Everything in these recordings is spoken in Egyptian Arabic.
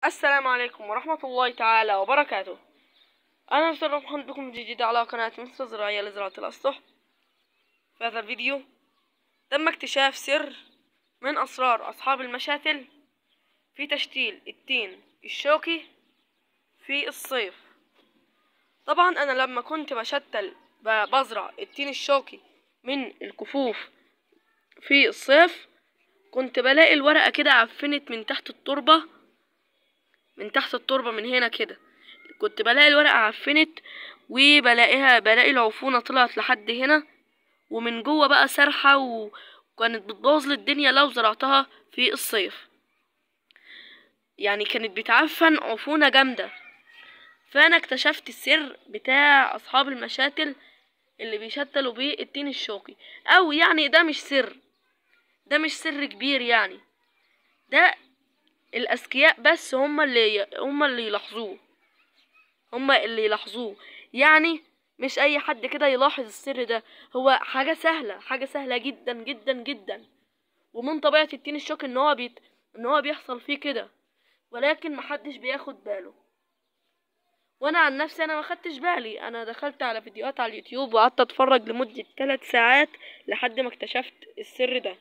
السلام عليكم ورحمة الله تعالى وبركاته أنا مستر رمحان بكم جديد على قناة مستر زراعية لزراعة الأسطح في هذا الفيديو تم اكتشاف سر من أسرار أصحاب المشاتل في تشتيل التين الشوكي في الصيف طبعا أنا لما كنت بشتل ب- بزرع التين الشوكي من الكفوف في الصيف كنت بلاقي الورقة كده عفنت من تحت التربة من تحت التربة من هنا كده كنت بلاقي الورقة عفنت وبلاقيها بلاقي العفونة طلعت لحد هنا ومن جوه بقى سرحة و- وكانت بتبوظ لي الدنيا لو زرعتها في الصيف يعني كانت بتعفن عفونة جامدة فأنا اكتشفت السر بتاع أصحاب المشاتل اللي بيشتلوا بيه التين الشوكي أو يعني ده مش سر ده مش سر كبير يعني ده الأذكياء بس هما اللي هما اللي يلاحظوه هما اللي يلاحظوه يعني مش أي حد كده يلاحظ السر ده هو حاجة سهلة حاجة سهلة جدا جدا جدا ومن طبيعة التين الشوكي إن هو بيت إن هو بيحصل فيه كده ولكن محدش بياخد باله وانا عن نفسي انا ما خدتش بالي انا دخلت على فيديوهات على اليوتيوب وقعدت اتفرج لمدة 3 ساعات لحد ما اكتشفت السر ده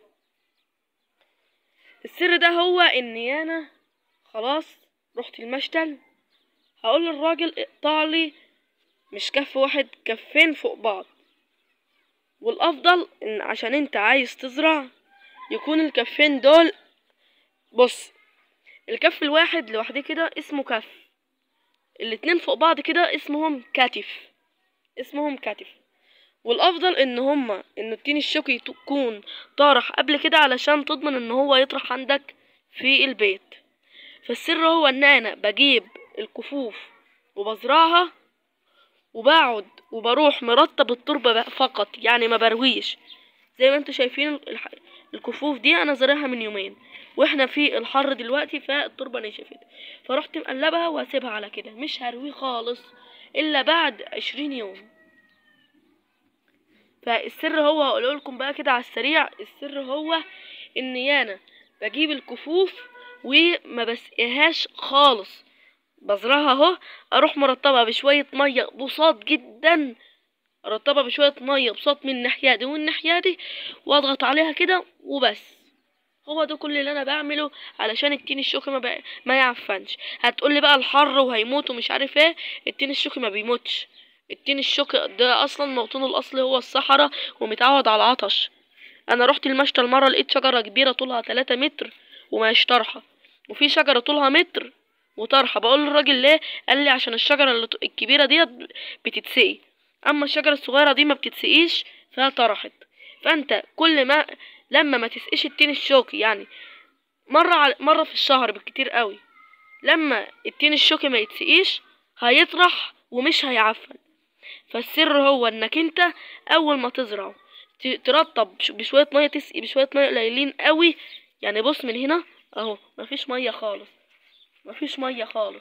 السر ده هو اني انا خلاص رحت المشتل هقول للراجل اقطع لي مش كف واحد كفين فوق بعض والافضل ان عشان انت عايز تزرع يكون الكفين دول بص الكف الواحد لوحده كده اسمه كف الاتنين فوق بعض كده اسمهم كتف اسمهم كتف والافضل ان هما ان التين الشوكي تكون طارح قبل كده علشان تضمن ان هو يطرح عندك في البيت فالسر هو ان انا بجيب الكفوف وبزرعها وبقعد وبروح مرطب التربة بقى فقط يعني ما برويش زي ما انتوا شايفين الح- الكفوف دي انا زارعها من يومين واحنا في الحر دلوقتي فالتربة نشفت فرحت مقلبها واسيبها على كده مش هرويه خالص الا بعد عشرين يوم فالسر هو هقوله لكم بقى كده على السريع السر هو اني انا بجيب الكفوف وما بسقيهاش خالص بزرعها اهو اروح مرطبها بشوية مية بساط جدا ارطبها بشوية مية بساط من الناحية دي والناحية دي واضغط عليها كده وبس هو ده كل اللي انا بعمله علشان التين الشوكي ما, بقى ما يعفنش هتقولي بقى الحر وهيموت ومش عارف ايه التين الشوكي ما بيموتش التين الشوكي ده اصلا موطنه الاصلي هو الصحراء ومتعود على العطش انا رحت المشتى المره لقيت شجره كبيره طولها 3 متر وماهيش طرحه وفي شجره طولها متر وطرحه بقول للراجل ليه قال لي عشان الشجره اللي ط- الكبيره ديت بتتسقي اما الشجره الصغيره دي ما بتتسقيش فيها طرحت فانت كل ما لما ما تسقيش التين الشوكي يعني مره على مره في الشهر بالكتير قوي لما التين الشوكي ما يتسقيش هيطرح ومش هيعفن فالسر هو انك انت اول ما تزرعه ت- ترطب بش- بشويه ميه تسقي بشويه ميه قليلين قوي يعني بص من هنا اهو مفيش ميه خالص مفيش ميه خالص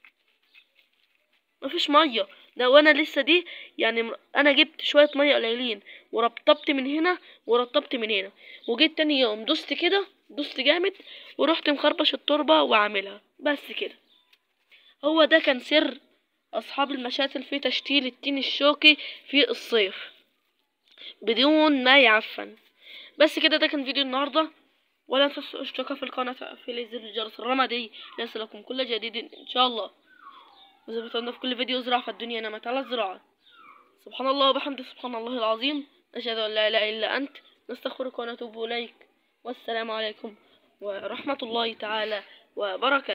مفيش ميه ده وانا لسه دي يعني م- انا جبت شويه ميه قليلين ورطبت من هنا ورطبت من هنا وجيت تاني يوم دوست كده دوست جامد ورحت مخربش التربه وعاملها بس كده هو ده كان سر اصحاب المشاتل في تشتيل التين الشوكي في الصيف بدون ما يعفن بس كده ده كان فيديو النهارده ولا تنسوا الاشتراك في القناة في زر الجرس الرمادي ليصلكم كل جديد ان شاء الله وزي ما قلنا في كل فيديو زراعة في الدنيا نمت على الزراعة سبحان الله وبحمده سبحان الله العظيم نشهد ان لا اله الا انت نستغفرك ونتوب اليك والسلام عليكم ورحمة الله تعالى وبركاته